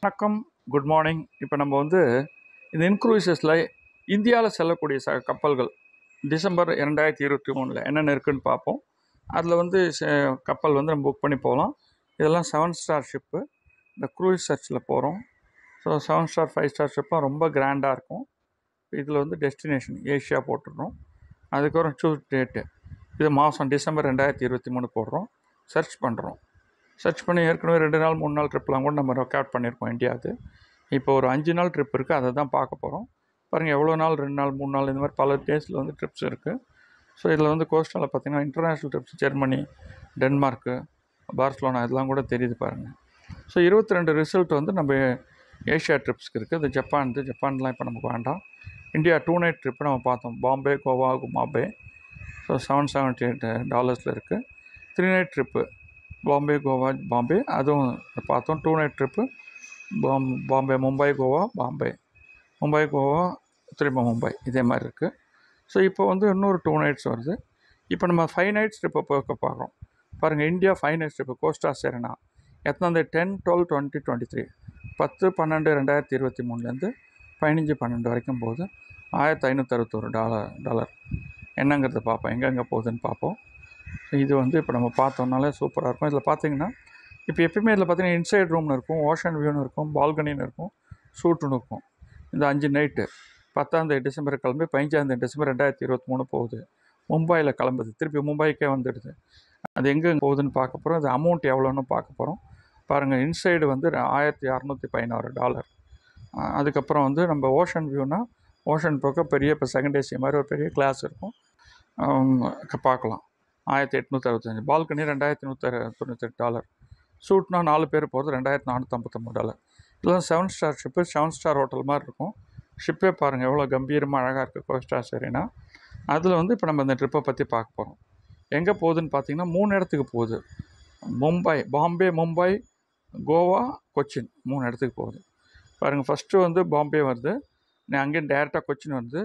வணக்கம் good morning இப்போ நம்ம வந்து இந்த இன்க்ரூசஸில் இந்தியாவில் செல்லக்கூடிய ச கப்பல்கள் டிசம்பர் ரெண்டாயிரத்தி இருபத்தி மூணில் என்னென்ன இருக்குன்னு பார்ப்போம் அதில் வந்து ச- கப்பல் வந்து நம்ம புக் பண்ணி போகலாம் இதெல்லாம் செவன் ஸ்டார் ஷிப்பு இந்த க்ரூஸ் சர்ச்சில் போகிறோம் so seven star five star ஷிப்பாக ரொம்ப கிராண்டாக இருக்கும் இதில் வந்து டெஸ்டினேஷன் ஏஷியா போட்டுடுறோம் அதுக்கப்புறம் சூஸ் டேட்டு இது மாதம் டிசம்பர் ரெண்டாயிரத்தி இருபத்தி மூணு போடுறோம் சர்ச் பண்ணுறோம் சர்ச் பண்ணி ஏற்கனவே ரெண்டு நாள் மூணு நாள் ட்ரிப்லாம் கூட நம்ம ரெக்கார்ட் பண்ணியிருக்கோம் இந்தியாவுக்கு இப்போ ஒரு அஞ்சு நாள் ட்ரிப் இருக்குது அதை தான் பார்க்க போகிறோம் பாருங்கள் எவ்வளோ நாள் ரெண்டு நாள் மூணு நாள் இந்த மாதிரி பல டேஸில் வந்து ட்ரிப்ஸ் இருக்குது ஸோ இதில் வந்து கோஸ்டலில் பார்த்தீங்கன்னா international trips Germany Denmark Barcelona இதெல்லாம் கூட தெரியுது பாருங்கள் ஸோ இருபத்தி ரெண்டு ரிசல்ட் வந்து நம்ம ஏஷியா ட்ரிப்ஸ்க்கு இருக்குது இது ஜப்பான் இது ஜப்பான்லாம் இப்போ நமக்கு வேண்டாம் இந்தியா டூ நைட் ட்ரிப்பு நம்ம பார்த்தோம் பாம்பே கோவா குமாபே ஸோ செவன் செவன்ட்டி எயிட் டாலர்ஸில் இருக்குது three night trip Bombay Goa Bombay அதுவும் பார்த்தோம் டூ நைட் ட்ரிப்பு பாம் பாம்பே மும்பை கோவா பாம்பே மும்பை கோவா திரும்ப மும்பை இதே மாதிரி இருக்குது ஸோ இப்போ வந்து இன்னொரு டூ நைட்ஸ் வருது இப்போ நம்ம ஃபைவ் நைட்ஸ் ட்ரிப்பை போக்க பார்க்குறோம் பாருங்கள் India five nights trip Costa Serena எத்தனாந்தே டென் டுவெல் டுவெண்ட்டி டுவெண்ட்டி த்ரீ பத்து பன்னெண்டு ரெண்டாயிரத்தி இருபத்தி மூணுலேருந்து பதினஞ்சு பன்னெண்டு வரைக்கும் போகுது ஆயிரத்தி ஐநூற்றி அறுபத்தொரு டாலர் டாலர் என்னங்கிறத பார்ப்போம் எங்கெங்கே போகுதுன்னு பார்ப்போம் ஸோ இது வந்து இப்போ நம்ம பார்த்தோம்னாலே சூப்பராக இருக்கும் இதில் பார்த்தீங்கன்னா இப்போ எப்பயுமே இதில் பார்த்தீங்கன்னா இன்சைட் ரூம்னு இருக்கும் ஓஷன் வியூன்னு இருக்கும் பால்கனின்னு இருக்கும் சூட்டுன்னு இருக்கும் இந்த அஞ்சு நைட்டு பத்தாந்தேதி டிசம்பர் கிளம்பி பதினஞ்சாந்தேதி டிசம்பர் ரெண்டாயிரத்தி இருபத்தி மூணு போகுது மும்பையில் கிளம்புது திருப்பி மும்பைக்கே வந்துடுது அது எங்கே போகுதுன்னு பார்க்க போகிறோம் அது அமௌண்ட் எவ்வளோன்னு பார்க்க போகிறோம் பாருங்கள் இன்சைடு வந்து ஆயிரத்தி அறநூற்றி பதினாறு டாலர் அதுக்கப்புறம் வந்து நம்ம ஓஷன் வியூனா ஓஷன் பக்கம் பெரிய இப்போ செகண்ட் ஏசி மாதிரி ஒரு பெரிய கிளாஸ் இருக்கும் ஆம், க- பார்க்கலாம் ஆயிரத்தி எட்நூற்றி அறுபத்தஞ்சு பால்கனி ரெண்டாயிரத்தி நூற்றி தொண்ணூத்தெட்டு டாலர் சூட்னா நாலு பேர் போகிறது ரெண்டாயிரத்தி நானூற்றம்பத்தொம்பது டாலர் இதெல்லாம் seven star ship seven star hotel மாதிரி இருக்கும் ஷிப்பே பாருங்கள் எவ்வளோ கம்பீரமாக அழகாக இருக்குது கோஸ்டா சரினா அதில் வந்து இப்போ நம்ம இந்த ட்ரிப்பை பற்றி பார்க்க போகிறோம் எங்கே போகுதுன்னு பார்த்தீங்கன்னா மூணு இடத்துக்கு போகுது மும்பை பாம்பே மும்பை கோவா கொச்சின் மூணு இடத்துக்கு போகுது பாருங்கள் ஃபஸ்ட்டு வந்து பாம்பே வருது நீ அங்கேயும் டேரெக்டாக கொச்சின் வருது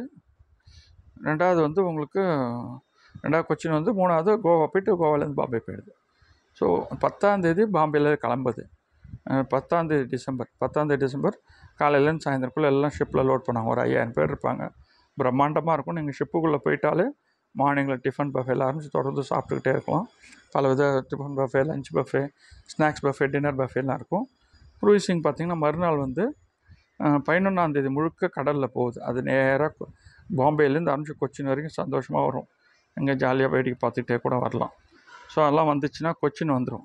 ரெண்டாவது வந்து உங்களுக்கு ரெண்டாவது கொச்சின் வந்து மூணாவது கோவா போயிட்டு கோவாலேருந்து பாம்பே போயிடுது ஸோ பத்தாந்தேதி பாம்பேல கிளம்புது அஹ் பத்தாந்தேதி டிசம்பர் பத்தாந்தேதி டிசம்பர் காலையிலேருந்து சாயந்தரக்குள்ளே எல்லாம் ஷிப்பில் லோட் பண்ணாங்க ஒரு ஐயாயிரம் பேர் இருப்பாங்க பிரம்மாண்டமாக இருக்கும் நீங்கள் ஷிப்புக்குள்ளே போயிட்டாலே மார்னிங்கில் டிஃபன் பஃபேல ஆரம்பிச்சு தொடர்ந்து சாப்பிட்டுக்கிட்டே இருக்கலாம் பல வித tiffin buffet lunch buffet snacks buffet dinner பஃபேலாம் இருக்கும் க்ரூசிங் பார்த்திங்கன்னா மறுநாள் வந்து பதினொன்றாந்தேதி முழுக்க கடலில் போகுது அது நேராக பாம்பேலேருந்து ஆரம்பிச்சு கொச்சின் வரைக்கும் சந்தோஷமாக வரும் எங்கே ஜாலியாக வேடிக்கை பார்த்துக்கிட்டே கூட வரலாம் ஸோ அதெல்லாம் வந்துச்சுன்னா கொச்சின் வந்துடும்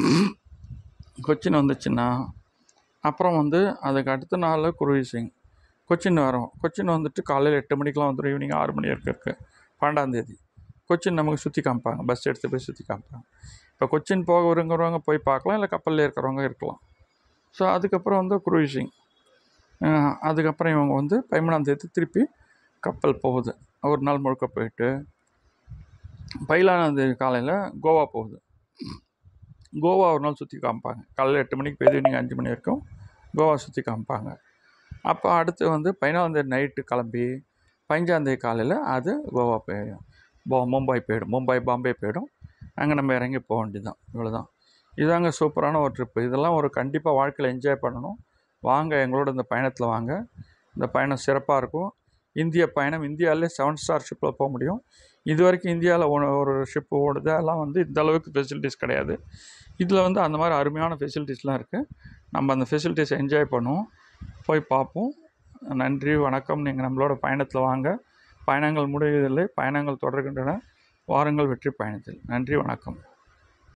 கொச்சின் வந்துச்சுன்னா அப்புறம் வந்து அதுக்கு அடுத்த நாள் குரூசிங் கொச்சின் வரும் கொச்சின் வந்துட்டு காலையில் எட்டு மணிக்கெலாம் வந்துடும் ஈவினிங் ஆறு மணி வரைக்கும் இருக்குது பன்னெண்டாந்தேதி கொச்சின் நமக்கு சுற்றி காமிப்பாங்க பஸ் எடுத்து போய் சுற்றி காமிப்பாங்க இப்போ கொச்சின் போக விரும்புகிறவங்க போய் பார்க்கலாம் இல்லை கப்பலில் இருக்கிறவங்க இருக்கலாம் ஸோ அதுக்கப்புறம் வந்து குரூசிங் அதுக்கப்புறம் இவங்க வந்து பதிமூணாந்தேதி திருப்பி கப்பல் போகுது ஒரு நாள் முழுக்க போயிட்டு பதினாலாந்தேதி காலையில் கோவா போகுது கோவா ஒரு நாள் சுற்றி காமிப்பாங்க காலையில் எட்டு மணிக்கு போய் ஈவினிங் அஞ்சு மணி வரைக்கும் கோவா சுற்றி காமிப்பாங்க அப்போ அடுத்து வந்து பதினாலாந்தேதி நைட்டு கிளம்பி பதினஞ்சாந்தேதி காலையில் அது கோவா போயிடும் போ மும்பை போயிடும் மும்பை பாம்பே போயிடும் அங்கே நம்ம இறங்கி போக வேண்டியதுதான் இவ்வளோதான் இதாங்க சூப்பரான ஒரு ட்ரிப்பு இதெல்லாம் ஒரு கண்டிப்பாக வாழ்க்கையில் என்ஜாய் பண்ணணும் வாங்க எங்களோட இந்த பயணத்தில் வாங்க இந்த பயணம் சிறப்பாக இருக்கும் இந்திய பயணம் இந்தியாவிலே செவன் ஸ்டார் ஷிப்பில் போக முடியும் இது வரைக்கும் இந்தியாவில் ஒரு ஷிப்பு ஓடுது அதெல்லாம் வந்து இந்த அளவுக்கு ஃபெசிலிட்டிஸ் கிடையாது இதில் வந்து அந்த மாதிரி அருமையான ஃபெசிலிட்டிஸ்லாம் இருக்குது நம்ம அந்த ஃபெசிலிட்டிஸ் என்ஜாய் பண்ணுவோம் போய் பார்ப்போம் நன்றி வணக்கம் நீங்கள் நம்மளோட பயணத்தில் வாங்க பயணங்கள் முடிவதில்லை பயணங்கள் தொடர்கின்றன வாருங்கள் வெற்றி பயணத்தில் நன்றி வணக்கம்